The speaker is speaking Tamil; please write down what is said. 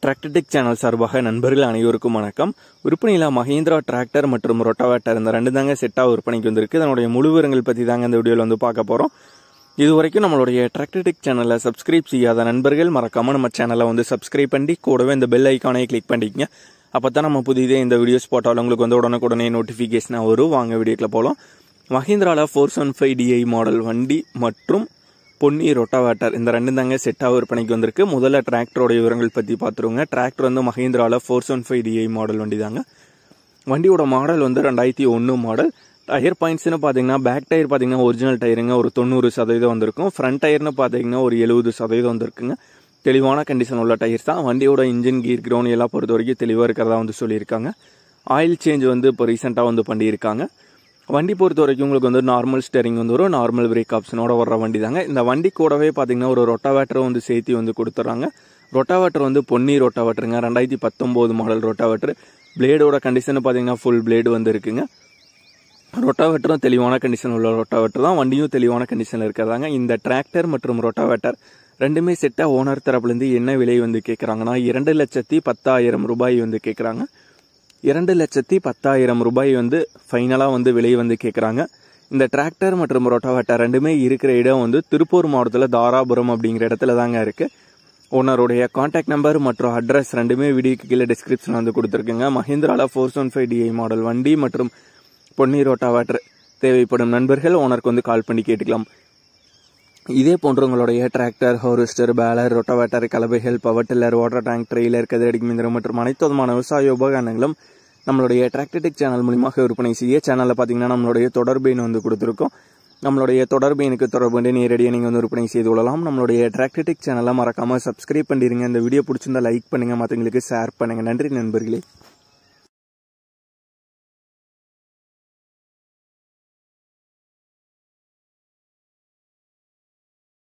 டிராக்டர்டெக் சேனல் சார்பாக நண்பர்கள் அனைவருக்கும் வணக்கம் விற்பனையில் மஹேந்திரா டிராக்டர் மற்றும் ரொட்டவேட்டர் இந்த ரெண்டு தாங்க செட்டாக விற்பனைக்கு வந்திருக்கு இதனுடைய முழு விவரங்கள் பற்றி தாங்க இந்த வீடியோவில் வந்து பார்க்க போகிறோம் இது வரைக்கும் நம்மளுடைய டிராக்டர்டெக் சேனலை சப்ஸ்கிரைப் செய்யாத நண்பர்கள் மறக்காம நம்ம சேனலை வந்து சப்ஸ்கிரைப் பண்ணி கூடவே இந்த பெல் ஐக்கானை கிளிக் பண்ணிக்கங்க அப்போ தான் நம்ம புதிதே இந்த வீடியோஸ் போட்டாலும் உங்களுக்கு வந்து உடனுக்குடனே நோட்டிஃபிகேஷனாக வரும் வாங்க வீடியோக்குள்ள போகலாம் மஹேந்திராவில் four seven five DI model வண்டி மற்றும் பொன்னி ரொட்டாவேட்டர் இந்த ரெண்டு தாங்க செட்டாக விற்பனைக்கு வந்திருக்கு முதல்ல டிராக்டரோட விவரங்கள் பற்றி பார்த்துருவோங்க டிராக்டர் வந்து மஹேந்திராவில் four seven five DI model வண்டி தாங்க வண்டியோட மாடல் வந்து ரெண்டாயிரத்தி ஒன்று மாடல் டயர் பாயிண்ட்ஸ்னு பார்த்தீங்கன்னா பேக் டயர் பார்த்தீங்கன்னா ஒரிஜினல் டயருங்க ஒரு தொண்ணூறு சதவீதம் வந்திருக்கும் ஃப்ரண்ட் டயர்னு பார்த்தீங்கன்னா ஒரு எழுபது சதவீதம் வந்திருக்குங்க தெளிவான கண்டிஷன் உள்ள டயர்ஸ் தான் வண்டியோட இன்ஜின் கீர் கிரவுண்ட் எல்லாம் பொறுத்த வரைக்கும் தெளிவாக இருக்கிறதா வந்து சொல்லியிருக்காங்க ஆயில் சேஞ்ச் வந்து இப்போ ரீசெண்டாக வந்து பண்ணியிருக்காங்க வண்டி பொறுத்த வரைக்கும் உங்களுக்கு வந்து நார்மல் ஸ்டேரிங் வந்து வரும் நார்மல் பிரேக் ஆப்ஷனோட வர்ற வண்டி தாங்க இந்த வண்டி கூடவே பார்த்தீங்கன்னா ஒரு ரொட்டாவேட்டரும் வந்து சேர்த்து வந்து கொடுத்துட்றாங்க ரொட்டாவேட்டர் வந்து பொன்னி ரொட்டாவேட்டருங்க ரெண்டாயிரத்தி பத்தொம்போது மாடல் ரொட்டாவேட்டர் பிளேடோட கண்டிஷன் பார்த்தீங்கன்னா ஃபுல் பிளேடு வந்து இருக்குங்க ரொட்டாவேட்டரும் தெளிவான கண்டிஷன் உள்ள ரொட்டாவேட்டர் தான் வண்டியும் தெளிவான கண்டிஷனில் இருக்கிறதாங்க இந்த டிராக்டர் மற்றும் ரொட்டாவேட்டர் ரெண்டுமே செட்டாக ஓனர் தரப்புலேருந்து என்ன விலை வந்து கேட்குறாங்கன்னா இரண்டு லட்சத்தி பத்தாயிரம் ரூபாய் வந்து கேட்குறாங்க இரண்டு லட்சத்தி பத்தாயிரம் ரூபாய் வந்து ஃபைனலாக வந்து விலை வந்து கேட்குறாங்க இந்த டிராக்டர் மற்றும் ரொட்டாவேட்டர் ரெண்டுமே இருக்கிற இடம் வந்து திருப்பூர் மாவட்டத்தில் தாராபுரம் அப்படிங்கிற இடத்துல தாங்க இருக்குது ஓனருடைய காண்டாக்ட் நம்பர் மற்றும் அட்ரஸ் ரெண்டுமே வீடியோக்கு கீழே டிஸ்கிரிப்ஷன் வந்து கொடுத்துருக்குங்க மஹிந்திராவில் four one five DI model வண்டி மற்றும் பொன்னி ரொட்டாவேட்டர் தேவைப்படும் நண்பர்கள் ஓனருக்கு வந்து கால் பண்ணி கேட்டுக்கலாம் இதே போன்ற உங்களுடைய டிராக்டர் ஹார்வெஸ்டர் பேலர் ரொட்டவேட்டர் கலவைகள் power tiller water tank trailer கதிரடி மிந்திரம் மற்றும் அனைத்து விதமான விவசாய உபகரணங்களும் நம்மளுடைய டிராக்டர்டெக் சேனல் மூலியமாக விற்பனை செய்ய சேனலில் பார்த்தீங்கன்னா நம்மளுடைய தொடர்பு எண் வந்து கொடுத்துருக்கோம் நம்மளுடைய தொடர்பு எனக்கு தொடர்பு கொண்டு நேரடியாக நீங்கள் வந்து விற்பனை செய்து கொள்ளலாம் நம்மளுடைய டிராக்டர்டெக் சேனலை மறக்காமல் சப்ஸ்கிரைப் பண்ணிடுங்க இந்த வீடியோ பிடிச்சிருந்தா லைக் பண்ணுங்கள் மற்றவங்களுக்கு ஷேர் பண்ணுங்கள் நன்றி நண்பர்களே